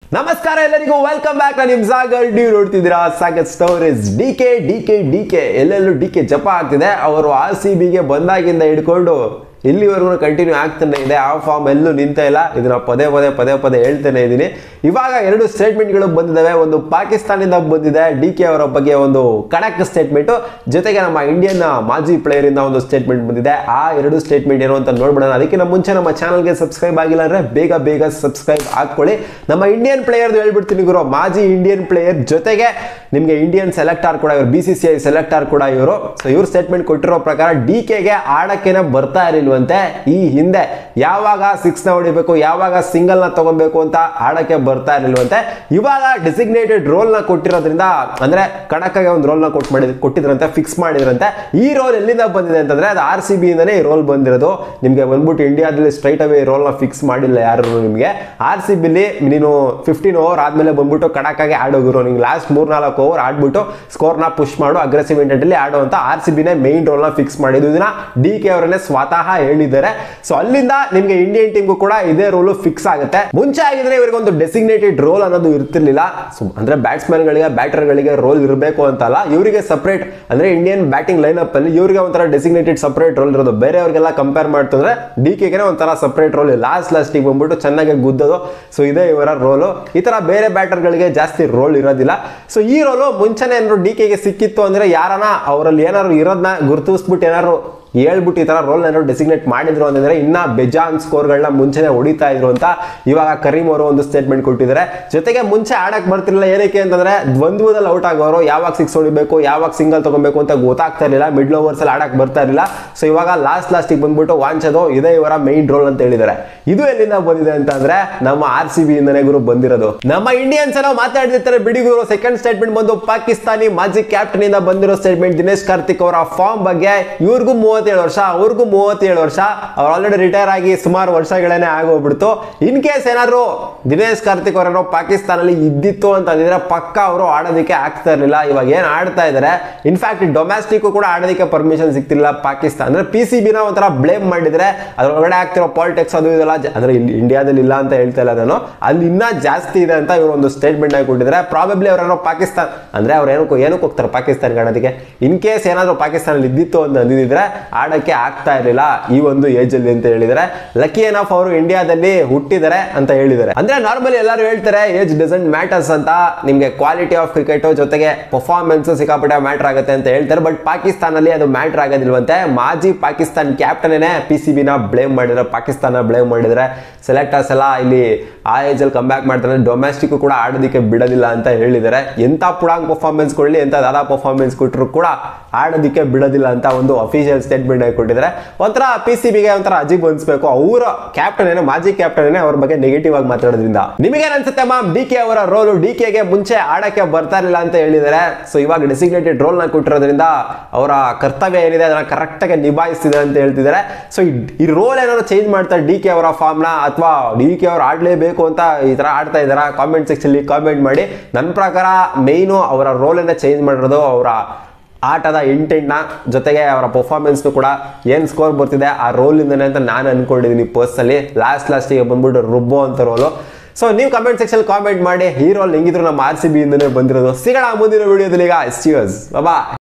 ನಮಸ್ಕಾರ ಎಲ್ಲರಿಗೂ welcome back ನಾನು ನಿಮ್ ಸಾಗರ್ ನೀವು ನೋಡ್ತಿದ್ದೀರಾ Sagar stories D K D K D K ಎಲ್ಲೆಲ್ಲೂ ಡಿ ಕೆ ಜಪ ಆಗ್ತಿದೆ ಅವರು ಆರ್ ಸಿ ಬಿಗೆ ಬಂದಾಗಿಂದ ಹಿಡ್ಕೊಂಡು ಇಲ್ಲಿವರೆಗೂ ಕಂಟಿನ್ಯೂ ಆಗ್ತಾನೆ ಇದೆ ಆ ಫಾರ್ಮ್ ಎಲ್ಲೂ ನಿಂತ ಇಲ್ಲ ಇದನ್ನ ಪದೇ ಪದೇ ಪದೇ ಪದೇ ಹೇಳ್ತಾನೆ ಇದ್ದೀನಿ ಇವಾಗ ಎರಡು ಸ್ಟೇಟ್ಮೆಂಟ್ಗಳು ಬಂದಿದ್ದಾವೆ ಒಂದು ಪಾಕಿಸ್ತಾನದಿಂದ ಬಂದಿದೆ ಡಿ ಕೆ ಅವರ ಬಗ್ಗೆ ಒಂದು ಕಡಕ್ ಸ್ಟೇಟ್ಮೆಂಟ್ ಜೊತೆಗೆ ನಮ್ಮ ಇಂಡಿಯನ್ ಮಾಜಿ ಪ್ಲೇಯರ್ ಇಂದ ಒಂದು ಸ್ಟೇಟ್ಮೆಂಟ್ ಬಂದಿದೆ ಆ ಎರಡು ಸ್ಟೇಟ್ಮೆಂಟ್ ಏನು ಅಂತ ನೋಡ್ಬಿಡೋಣ ಅದಕ್ಕಿಂತ ಮುಂಚೆ ನಮ್ಮ ಚಾನಲ್ಗೆ ಸಬ್ಸ್ಕ್ರೈಬ್ ಆಗಿಲ್ಲ ಅಂದ್ರೆ ಬೇಗ ಬೇಗ ಸಬ್ಸ್ಕ್ರೈಬ್ ಹಾಕೊಳ್ಳಿ ನಮ್ಮ ಇಂಡಿಯನ್ ಪ್ಲೇಯರ್ ಹೇಳ್ಬಿಡ್ತೀನಿ ಗುರು ಮಾಜಿ ಇಂಡಿಯನ್ ಪ್ಲೇಯರ್ ಜೊತೆಗೆ ನಿಮಗೆ ಇಂಡಿಯನ್ ಸೆಲೆಕ್ಟರ್ ಕೂಡ ಇವರು B C C I selector ಕೂಡ ಇವರು ಸೊ ಇವ್ರು ಸ್ಟೇಟ್ಮೆಂಟ್ ಕೊಟ್ಟಿರೋ ಪ್ರಕಾರ ಡಿ ಕೆಗೆ ಆಡಕ್ಕೆನೆ ಬರ್ತಾ ಇರಲಿಲ್ವಂತೆ ಈ ಹಿಂದೆ ಯಾವಾಗ ಸಿಕ್ಸ್ ನ ಹೊಡಿಬೇಕು ಯಾವಾಗ ಸಿಂಗಲ್ ನ ತಗೊಬೇಕು ಅಂತ ಆಡಕ್ಕೆ ಬರ್ತಾ ಇರಲಿಲ್ವಂತೆ ಇವಾಗ ಡೆಸಿಗ್ನೇಟೆಡ್ ರೋಲ್ ನ ಕೊಟ್ಟಿರೋದ್ರಿಂದ ಅಂದ್ರೆ ಕಣಕ್ಕಾಗಿ ಒಂದು ರೋಲ್ ನ ಕೊಟ್ಟು ಮಾಡಿದ್ ಕೊಟ್ಟಿದ್ರಂತೆ ಫಿಕ್ಸ್ ಮಾಡಿದ್ರಂತೆ ಈ ರೋಲ್ ಎಲ್ಲಿಂದ ಬಂದಿದೆ ಅಂತಂದ್ರೆ ಅದು ಆರ್ ಸಿ ಬಿ ಇಂದನೇ ಈ ರೋಲ್ ಬಂದಿರೋದು ನಿಮಗೆ ಬಂದ್ಬಿಟ್ಟು ಇಂಡಿಯಾದಲ್ಲಿ ಸ್ಟ್ರೈಟ್ ಅವೇ ರೋಲ್ ನ ಫಿಕ್ಸ್ ಮಾಡಿಲ್ಲ ಯಾರು ನಿಮಗೆ ಆರ್ ಸಿ ಬಿಲಿ ನೀನು ಫಿಫ್ಟೀನ್ ಓವರ್ ಆದ್ಮೇಲೆ ಬಂದ್ಬಿಟ್ಟು ಕಡಕ್ಕಾಗಿ ಆಡೋಗಿರು ನಿಂಗೆ ಲಾಸ್ಟ್ ಮೂರ್ ನಾಲ್ಕು ಓವರ್ ಆಡ್ಬಿಟ್ಟು ಸ್ಕೋರ್ನ ಪುಷ್ ಮಾಡು ಅಗ್ರೆಸಿವ್ ಇಂಟೆಂಟಲ್ಲಿ ಆಡುವಂತ ಆರ್ ಸಿ ಬಿನೇ ಮೈನ್ ರೋಲ್ ನ ಫಿಕ್ಸ್ ಮಾಡಿದ್ದು ಇದನ್ನ ಡಿ ಕೆ ಅವರನ್ನೇ ಸ್ವತಃ ಹೇಳಿದ್ದಾರೆ ಸೊ ಅಲ್ಲಿಂದ ನಿಮ್ಗೆ ಇಂಡಿಯನ್ ಟೀಮ್ಗೂ ಕೂಡ ಇದೇ ರೋಲ್ ಫಿಕ್ಸ್ ಆಗುತ್ತೆ ಮುಂಚೆ ಆಗಿದ್ರೆ ಇವರಿಗೆ ಒಂದು ಡೆಸಿಗ್ನೇಟೆಡ್ ರೋಲ್ ಅನ್ನೋದು ಇರ್ತಿರ್ಲಿಲ್ಲ ಸೊ ಅಂದ್ರೆ ಬ್ಯಾಟ್ಸ್ಮನ್ ಗಳಿಗೆ ಬ್ಯಾಟರ್ ಗಳಿಗೆ ರೋಲ್ ಇರಬೇಕು ಅಂತಲ್ಲ ಇವರಿಗೆ ಸಪರೇಟ್ ಅಂದ್ರೆ ಇಂಡಿಯನ್ ಬ್ಯಾಟಿಂಗ್ ಲೈನ್ ಅಪ್ ಅಲ್ಲಿ ಇವರಿಗೆ ಒಂಥರ ಡೆಸಿಗ್ನೇಟೆಡ್ ಸಪರೇಟ್ ರೋಲ್ ಇರೋದು ಬೇರೆಯವ್ರಿಗೆಲ್ಲ ಕಂಪೇರ್ ಮಾಡ್ತಿದ್ರೆ ಡಿ ಕೆಗೆ ಒಂಥರ ಸಪರೇಟ್ ರೋಲ್ ಲಾಸ್ಟ್ ಲಾಸ್ಟಿಗೆ ಬಂದ್ಬಿಟ್ಟು ಚೆನ್ನಾಗಿ ಗುದ್ದೋದು ಸೊ ಇದೇ ಇವರ ರೋಲು ಈ ತರ ಬೇರೆ ಬ್ಯಾಟರ್ ಗಳಿಗೆ ಜಾಸ್ತಿ ರೋಲ್ ಇರೋದಿಲ್ಲ ಸೊ ಈ ರೋಲು ಮುಂಚೆನೆ ಏನಾದ್ರು ಡಿ ಕೆಗೆ ಸಿಕ್ಕಿತ್ತು ಅಂದ್ರೆ ಯಾರನ ಅವರಲ್ಲಿ ಏನಾದ್ರು ಇರೋದನ್ನ ಗುರುತಿಸ್ಬಿಟ್ಟು ಏನಾದ್ರು ಹೇಳ್ಬಿಟ್ಟು ಈ ತರ ರೋಲ್ ಏನಾದ್ರು ಡೆಸಿಗ್ನೇಟ್ ಮಾಡಿದ್ರು ಅಂತಂದ್ರೆ ಇನ್ನ ಬೆಜಾನ್ ಸ್ಕೋರ್ಗಳನ್ನ ಮುಂಚೆನೆ ಹೊಡಿತಾ ಇದ್ರು ಅಂತ ಇವಾಗ ಕರೀಂ ಅವರು ಒಂದು ಸ್ಟೇಟ್ಮೆಂಟ್ ಕೊಟ್ಟಿದ್ದಾರೆ ಜೊತೆಗೆ ಮುಂಚೆ ಆಡಕ್ ಬರ್ತಿರ್ಲಿಲ್ಲ ಏನಕ್ಕೆ ಅಂತಂದ್ರೆ ದ್ವಂದ್ವದಲ್ಲಿ ಔಟ್ ಆಗೋರು ಯಾವಾಗ ಸಿಕ್ಸ್ ಹೊಡಿಬೇಕು ಯಾವಾಗ ಸಿಂಗಲ್ ತಗೊಬೇಕು ಅಂತ ಗೊತ್ತಾಗ್ತಾ ಇರಲಿಲ್ಲ ಮಿಡ್ಲ್ ಓವರ್ಸ್ ಅಲ್ಲಿ ಆಡಕ್ ಬರ್ತಾ ಇರಲಿಲ್ಲ ಸೊ ಇವಾಗ ಲಾಸ್ಟ್ ಲಾಸ್ಟಿಗೆ ಬಂದ್ಬಿಟ್ಟು ವಾಂಚೋದು ಇದೇ ಇವರ ಮೈನ್ ರೋಲ್ ಅಂತ ಹೇಳಿದ್ದಾರೆ ಇದು ಎಲ್ಲಿಂದ ಬಂದಿದೆ ಅಂತಂದ್ರೆ ನಮ್ಮ ಆರ್ ಸಿ ಬಿ ಇಂದನೇ ಗುರು ಬಂದಿರೋದು ನಮ್ಮ ಇಂಡಿಯನ್ಸ್ ಏನೋ ಮಾತಾಡ್ತಿರ್ತಾರೆ ಬಿಡಿ ಗುರು ಸೆಕೆಂಡ್ ಸ್ಟೇಟ್ಮೆಂಟ್ ಬಂದು ಪಾಕಿಸ್ತಾನಿ ಮಾಜಿ ಕ್ಯಾಪ್ಟನ್ ಇಂದ ಬಂದಿರೋ ಸ್ಟೇಟ್ಮೆಂಟ್ ದಿನೇಶ್ ಕಾರ್ತಿಕ್ ಅವರ ಫಾರ್ಮ್ ಬಗ್ಗೆ ಇವ್ರಿಗೂ ಮೂವತ್ತೇಳು ವರ್ಷ ಅವ್ರಿಗೂ ಮೂವತ್ತೇಳು ವರ್ಷ ಅವ್ರು ಆಲ್ರೆಡಿ ರಿಟೈರ್ ಆಗಿ ಸುಮಾರು ವರ್ಷಗಳೇನೆ ಆಗೋಗ್ಬಿಡ್ತು ಇನ್ ಕೇಸ್ ಏನಾದ್ರು ದಿನೇಶ್ ಕಾರ್ತಿಕ್ ಅವರೇನೋ ಪಾಕಿಸ್ತಾನಲ್ಲಿ ಇದ್ದಿತ್ತು ಅಂತ ಅಂದಿದ್ರೆ ಪಕ್ಕ ಅವರು ಆಡೋದಕ್ಕೆ ಆಗ್ತಾ ಇರಲಿಲ್ಲ ಇವಾಗ ಏನ್ ಆಡ್ತಾ ಇದಾರೆ ಇನ್ಫ್ಯಾಕ್ಟ್ ಡೊಮ್ಯಾಸ್ಟಿಕ್ ಕೂಡ ಆಡೋದಕ್ಕೆ ಪರ್ಮಿಷನ್ ಸಿಗ್ತಿಲ್ಲ ಪಾಕಿಸ್ತಾನ ಅಂದ್ರೆ ಪಿ ಸಿ ಬಿನ ಒಂಥರ ಬ್ಲೇಮ್ ಮಾಡಿದ್ರೆ ಅದ್ರೊಳಗಡೆ ಆಗ್ತಿರೋ ಪಾಲಿಟಿಕ್ಸ್ ಅದು ಇದೆಲ್ಲ ಜ- ಅಂದ್ರೆ ಇಲ್ಲಿ ಇಂಡಿಯಾದಲ್ಲಿ ಇಲ್ಲ ಅಂತ ಹೇಳ್ತಾ ಇಲ್ಲ ನಾನು ಅಲ್ಲಿ ಇನ್ನ ಜಾಸ್ತಿ ಇದೆ ಅಂತ ಇವರು ಒಂದು ಸ್ಟೇಟ್ಮೆಂಟ್ ಆಗಿ ಕೊಟ್ಟಿದ್ದಾರೆ ಪ್ರಾಬಬ್ಲಿ ಅವರೇನೋ ಪಾಕಿಸ್ತಾನ ಅಂದ್ರೆ ಅವ್ರು ಏನಕ್ಕೂ ಏನಕ್ಕೆ ಹೋಗ್ತಾರೆ ಪಾಕಿಸ್ತಾನ ಆಡೋದಕ್ಕೆ ಇನ್ ಕೇಸ್ ಏನಾದ್ರು ಪಾಕಿಸ್ತಾನಲ್ಲಿ ಇದ್ದಿತ್ತು ಅಂತ ಅಂದಿದ್ರೆ ಆಡಕ್ಕೆ ಆಗ್ತಾ ಇರಲಿಲ್ಲ ಈ ಒಂದು ಏಜ್ ಅಲ್ಲಿ ಅಂತ ಹೇಳಿದರೆ ಲಕ್ಕಿ ಏನಫ್ ಅವರು ಇಂಡಿಯಾದಲ್ಲಿ ಹುಟ್ಟಿದ್ದಾರೆ ಅಂತ ಹೇಳಿದ್ದಾರೆ ಅಂದ್ರೆ ನಾರ್ಮಲಿ ಎಲ್ಲರೂ ಹೇಳ್ತಾರೆ ಏಜ್ ಡಸಂಟ್ ಮ್ಯಾಟರ್ಸ್ ಅಂತ ನಿಮ್ಗೆ ಕ್ವಾಲಿಟಿ ಆಫ್ ಕ್ರಿಕೆಟ್ ಜೊತೆಗೆ ಪರ್ಫಾರ್ಮೆನ್ಸ್ ಸಿಕ್ಕಾಪಟ್ಟೆ ಮ್ಯಾಟರ್ ಆಗುತ್ತೆ ಅಂತ ಹೇಳ್ತಾರೆ ಬಟ್ ಪಾಕಿಸ್ತಾನಲ್ಲಿ ಅದು ಮ್ಯಾಟರ್ ಆಗೋದಿಲ್ವಂತೆ ಮಾಜಿ ಪಾಕಿಸ್ತಾನ್ ಕ್ಯಾಪ್ಟನ್ನೇ ಪಿ ಸಿ ಬಿನ ಬ್ಲೇಮ್ ಮಾಡಿದ್ರೆ ಪಾಕಿಸ್ತಾನ ಬ್ಲೇಮ್ ಮಾಡಿದ್ರೆ ಸೆಲೆಕ್ಟರ್ಸ್ ಎಲ್ಲ ಇಲ್ಲಿ ಆ ಏಜ್ ಅಲ್ಲಿ ಕಮ್ ಬ್ಯಾಕ್ ಮಾಡ್ತಾರೆ ಡೊಮೆಸ್ಟಿಕ್ ಕೂಡ ಆಡೋದಕ್ಕೆ ಬಿಡೋದಿಲ್ಲ ಅಂತ ಹೇಳಿದ್ದಾರೆ ಎಂತ ಪುಡಾಂಗ್ ಪರ್ಫಾರ್ಮೆನ್ಸ್ ಕೊಡ್ಲಿ ಎಂತ ದಾದಾ ಪರ್ಫಾರ್ಮೆನ್ಸ್ ಕೊಟ್ಟರು ಕೂಡ ಆಡೋದಕ್ಕೆ ಬಿಡೋದಿಲ್ಲ ಅಂತ ಒಂದು ಅಫಿಷಿಯಲ್ ಸ್ಟೇಟ್ಮೆಂಟ್ ಆಗಿ ಕೊಟ್ಟಿದ್ದಾರೆ ಒಂಥರ ಪಿ ಸಿ ಬಿಗೆ ಒಂಥರ ಅಜೀಬ್ ಅನ್ಸ್ಬೇಕು ಅವರ ಕ್ಯಾಪ್ಟನ್ ಏನೋ ಮಾಜಿ ಕ್ಯಾಪ್ಟನ್ ಏನೇ ಅವ್ರ ಬಗ್ಗೆ ನೆಗೆಟಿವ್ ಆಗಿ ಮಾತಾಡೋದ್ರಿಂದ ನಿಮಗೆ ಅನ್ಸುತ್ತೆ ಮ್ಯಾಮ್ ಡಿ ಕೆ ಅವರ ರೋಲು ಡಿ ಕೆಗೆ ಮುಂಚೆ ಆಡಕ್ಕೆ ಬರ್ತಾ ಇರಲಿಲ್ಲ ಅಂತ ಹೇಳಿದ್ದಾರೆ ಸೊ ಇವಾಗ ಡೆಸಿಗ್ನೇಟೆಡ್ ರೋಲ್ ನ ಕೊಟ್ಟಿರೋದ್ರಿಂದ ಅವರ ಕರ್ತವ್ಯ ಏನಿದೆ ಅದನ್ನ ಕರೆಕ್ಟ್ ಆಗಿ ನಿಭಾಯಿಸ್ತಿದೆ ಅಂತ ಹೇಳ್ತಿದ್ದಾರೆ ಸೊ ಈ ರೋಲ್ ಏನಾದ್ರು ಚೇಂಜ್ ಮಾಡ್ತಾರೆ ಡಿ ಕೆ ಅವರ ಫಾರ್ಮ್ ನ ಅಥವಾ ಡಿ ಕೆ ಅವ್ರು ಆಡ್ಲೇಬೇಕು ಅಂತ ಈ ತರ ಆಡ್ತಾ ಇದಾರ ಕಾಮೆಂಟ್ ಸೆಕ್ಷನ್ ಕಾಮೆಂಟ್ ಮಾಡಿ ನನ್ನ ಪ್ರಕಾರ ಮೇಯ್ನು ಅವರ ರೋಲ್ ಅನ್ನ ಚೇಂಜ್ ಮಾಡಿರೋದು ಅವರ ಆಟದ ಇಂಟೆಂಟ್ನ ಜೊತೆಗೆ ಅವರ ಪರ್ಫಾರ್ಮೆನ್ಸ್ನು ಕೂಡ ಏನು ಸ್ಕೋರ್ ಬರ್ತಿದೆ ಆ ರೋಲಿಂದನೇ ಅಂತ ನಾನು ಅನ್ಕೊಂಡಿದ್ದೀನಿ ಪರ್ಸ್ನಲಿ ಲಾಸ್ಟ್ ಲಾಸ್ಟಿಗೆ ಬಂದ್ಬಿಟ್ಟು ರುಬ್ಬೋ ಅಂತ ರೋಲು ಸೊ ನೀವು ಕಮೆಂಟ್ ಸೆಕ್ಷನ್ ಕಾಮೆಂಟ್ ಮಾಡಿ ಈ ರೋಲ್ ಹೆಂಗಿದ್ರು ನಮ್ಮ ಆರ್ ಸಿ ಬಿ ಇಂದನೇ ಬಂದಿರೋದು ಸಿಗೋಣ ಮುಂದಿನ ವಿಡಿಯೋದಲ್ಲಿ ಈಗ ಸ್ಟಿಯರ್ಸ್ ಬಾಬಾ